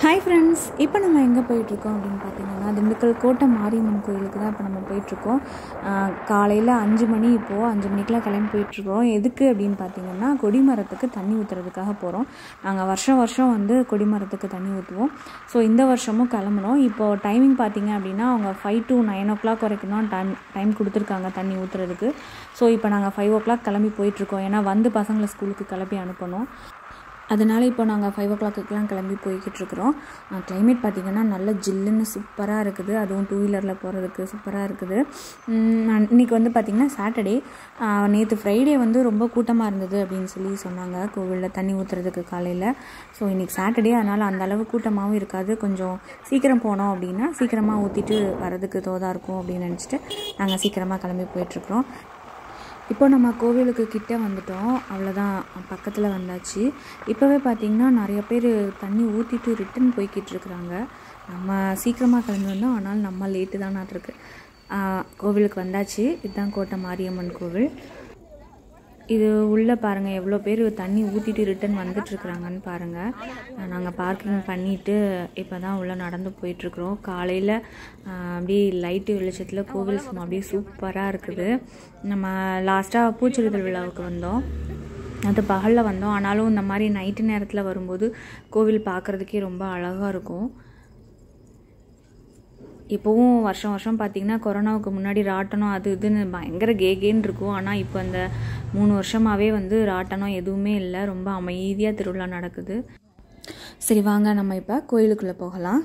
hi friends இப்போ நம்ம எங்கே போயிட்டுருக்கோம் அப்படின்னு பார்த்தீங்கன்னா திண்டுக்கல் கோட்டை மாரியம்மன் கோயிலுக்கு தான் இப்போ நம்ம போயிட்டுருக்கோம் காலையில் அஞ்சு மணி இப்போது அஞ்சு மணிக்கெலாம் கிளம்பி போயிட்டுருக்கோம் எதுக்கு அப்படின்னு பார்த்தீங்கன்னா கொடிமரத்துக்கு தண்ணி ஊற்றுறதுக்காக போகிறோம் நாங்கள் வருஷம் வருஷம் வந்து கொடிமரத்துக்கு தண்ணி ஊற்றுவோம் ஸோ இந்த வருஷமும் கிளம்புனோம் இப்போது டைமிங் பார்த்தீங்க அப்படின்னா அவங்க five to nine o'clock வரைக்கும் தான் டைம் டைம் கொடுத்துருக்காங்க தண்ணி ஊற்றுறதுக்கு ஸோ இப்போ நாங்கள் ஃபைவ் ஓ கிளாக் கிளம்பி போயிட்டுருக்கோம் ஏன்னா வந்து பசங்களை ஸ்கூலுக்கு கிளப்பி அனுப்பணும் அதனால் இப்போ நாங்கள் ஃபைவ் ஓ கிளாக்குக்கெலாம் கிளம்பி போய்கிட்டு இருக்கிறோம் கிளைமேட் பார்த்திங்கன்னா நல்ல ஜில்லுன்னு சூப்பராக இருக்குது அதுவும் டூ வீலரில் போகிறதுக்கு சூப்பராக இருக்குது இன்றைக்கி வந்து பார்த்திங்கன்னா சாட்டர்டே நேற்று ஃப்ரைடே வந்து ரொம்ப கூட்டமாக இருந்தது அப்படின்னு சொல்லி சொன்னாங்க கோவிலில் தண்ணி ஊற்றுறதுக்கு காலையில் ஸோ இன்றைக்கி சாட்டர்டே அதனால் அந்த அளவு கூட்டமாகவும் இருக்காது கொஞ்சம் சீக்கிரம் போனோம் அப்படின்னா சீக்கிரமாக ஊற்றிட்டு வரதுக்கு தோதாக இருக்கும் அப்படின்னு நினச்சிட்டு நாங்கள் சீக்கிரமாக கிளம்பி போயிட்டுருக்குறோம் இப்போ நம்ம கோவிலுக்கு கிட்டே வந்துட்டோம் அவ்வளோதான் பக்கத்தில் வந்தாச்சு இப்போவே பார்த்திங்கன்னா நிறைய பேர் தண்ணி ஊற்றிட்டு ரிட்டன் போய்கிட்டு இருக்கிறாங்க நம்ம சீக்கிரமாக கிளம்பி வந்தோம் ஆனால் நம்ம லேட்டு தான் நாட்டிருக்கு கோவிலுக்கு வந்தாச்சு இதுதான் கோட்டை மாரியம்மன் கோவில் இது உள்ளே பாருங்கள் எவ்வளோ பேர் தண்ணி ஊற்றிட்டு ரிட்டன் வந்துட்டுருக்குறாங்கன்னு பாருங்கள் நாங்கள் பார்க்கிங் பண்ணிவிட்டு இப்போ தான் உள்ளே நடந்து போயிட்டுருக்குறோம் காலையில் அப்படியே லைட்டு வெளிச்சத்தில் கோவில் சும்மா அப்படியே சூப்பராக இருக்குது நம்ம லாஸ்ட்டாக பூச்செறிதல் விழாவுக்கு வந்தோம் அது பகலில் வந்தோம் ஆனாலும் இந்த மாதிரி நைட்டு நேரத்தில் வரும்போது கோவில் பார்க்குறதுக்கே ரொம்ப அழகாக இருக்கும் இப்போவும் வருஷம் வருஷம் பார்த்திங்கன்னா கொரோனாவுக்கு முன்னாடி ராட்டனம் அது இதுன்னு பயங்கர கேகேன்னு இருக்கும் ஆனால் இப்போ அந்த மூணு வருஷமாகவே வந்து ராட்டனம் எதுவுமே இல்லை ரொம்ப அமைதியாக திருவிழா நடக்குது சரி வாங்க நம்ம இப்போ கோயிலுக்குள்ளே போகலாம்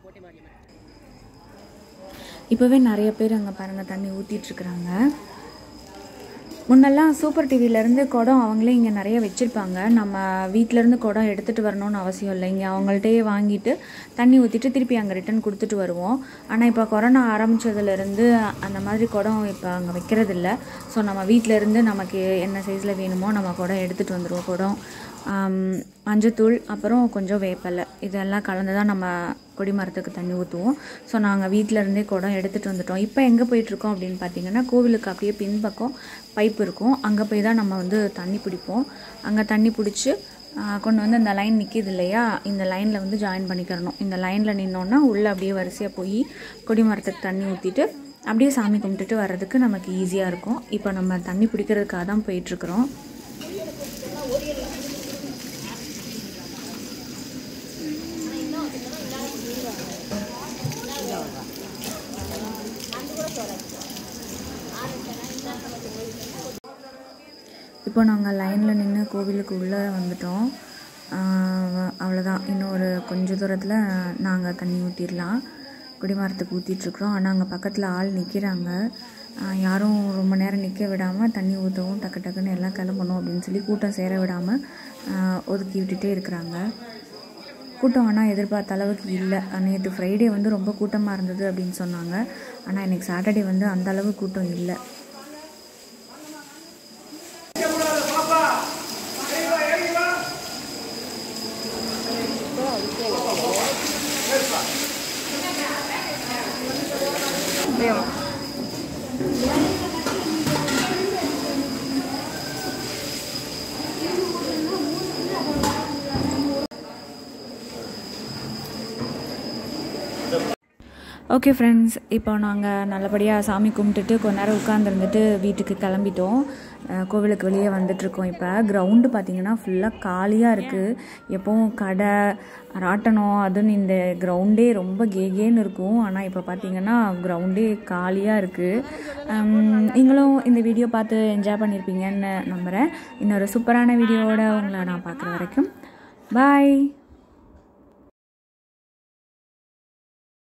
இப்போவே நிறைய பேர் அங்கே பாருங்கள் தண்ணி ஊற்றிட்டுருக்குறாங்க முன்னெல்லாம் சூப்பர் டிவிலேருந்து குடம் அவங்களே இங்கே நிறைய வச்சுருப்பாங்க நம்ம வீட்டிலேருந்து குடம் எடுத்துகிட்டு வரணும்னு அவசியம் இல்லை இங்கே அவங்கள்ட்டயே வாங்கிட்டு தண்ணி ஊற்றிட்டு திருப்பி அங்கே ரிட்டன் கொடுத்துட்டு வருவோம் ஆனால் இப்போ கொரோனா ஆரம்பித்ததுலேருந்து அந்த மாதிரி குடம் இப்போ அங்கே வைக்கிறதில்ல ஸோ நம்ம வீட்டிலேருந்து நமக்கு என்ன சைஸில் வேணுமோ நம்ம குடம் எடுத்துகிட்டு வந்துடுவோம் குடம் மஞ்சத்தூள் அப்புறம் கொஞ்சம் வேப்பலை இதெல்லாம் கலந்து தான் நம்ம கொடி மரத்துக்கு தண்ணி ஊற்றுவோம் ஸோ நாங்கள் வீட்டிலருந்தே குடம் எடுத்துகிட்டு வந்துட்டோம் இப்போ எங்கே போயிட்டுருக்கோம் அப்படின்னு பார்த்தீங்கன்னா கோவிலுக்கு அப்படியே பின்பக்கம் பைப் இருக்கும் அங்கே போய் தான் நம்ம வந்து தண்ணி பிடிப்போம் அங்கே தண்ணி பிடிச்சி கொண்டு வந்து இந்த லைன் நிற்கிது இல்லையா இந்த லைனில் வந்து ஜாயின் பண்ணிக்கிறணும் இந்த லைனில் நின்னோன்னா உள்ளே அப்படியே வரிசையாக போய் கொடி மரத்துக்கு தண்ணி ஊற்றிட்டு அப்படியே சாமி கும்பிட்டுட்டு வர்றதுக்கு நமக்கு ஈஸியாக இருக்கும் இப்போ நம்ம தண்ணி பிடிக்கிறதுக்காக தான் போயிட்டுருக்குறோம் இப்போ நாங்கள் லைனில் நின்று கோவிலுக்கு உள்ளே வந்துட்டோம் அவ்வளோதான் இன்னும் ஒரு கொஞ்சம் தூரத்தில் நாங்கள் தண்ணி ஊற்றிடலாம் குடிமரத்துக்கு ஊற்றிட்டுருக்குறோம் ஆனால் அங்கே பக்கத்தில் ஆள் நிற்கிறாங்க யாரும் ரொம்ப நேரம் நிற்க விடாமல் தண்ணி ஊற்றவும் டக்கு டக்குன்னு எல்லாம் கிளம்பணும் அப்படின்னு சொல்லி கூட்டம் சேர விடாமல் ஒதுக்கி விட்டுட்டே இருக்கிறாங்க கூட்டம் ஆனால் எதிர்பார்த்த அளவுக்கு இல்லை நேற்று ஃப்ரைடே வந்து ரொம்ப கூட்டமாக இருந்தது அப்படின்னு சொன்னாங்க ஆனால் இன்றைக்கி சாட்டர்டே வந்து அந்த அளவு கூட்டம் இல்லை ஓகே ஃப்ரெண்ட்ஸ் இப்போ நாங்கள் நல்லபடியாக சாமி கும்பிட்டுட்டு கொஞ்ச நேரம் உட்காந்துருந்துட்டு வீட்டுக்கு கிளம்பிட்டோம் கோவிலுக்கு வெளியே வந்துட்ருக்கோம் இப்போ கிரவுண்டு பார்த்திங்கன்னா ஃபுல்லாக காலியாக இருக்குது எப்போவும் கடை ராட்டனம் அதுன்னு இந்த கிரவுண்டே ரொம்ப கேகேன்னு இருக்கும் ஆனால் இப்போ பார்த்திங்கன்னா கிரவுண்டே காலியாக இருக்குது நீங்களும் இந்த வீடியோ பார்த்து என்ஜாய் பண்ணியிருப்பீங்கன்னு நம்புகிறேன் இன்னொரு சூப்பரான வீடியோவோட உங்களை நான் பார்க்குற வரைக்கும் பாய்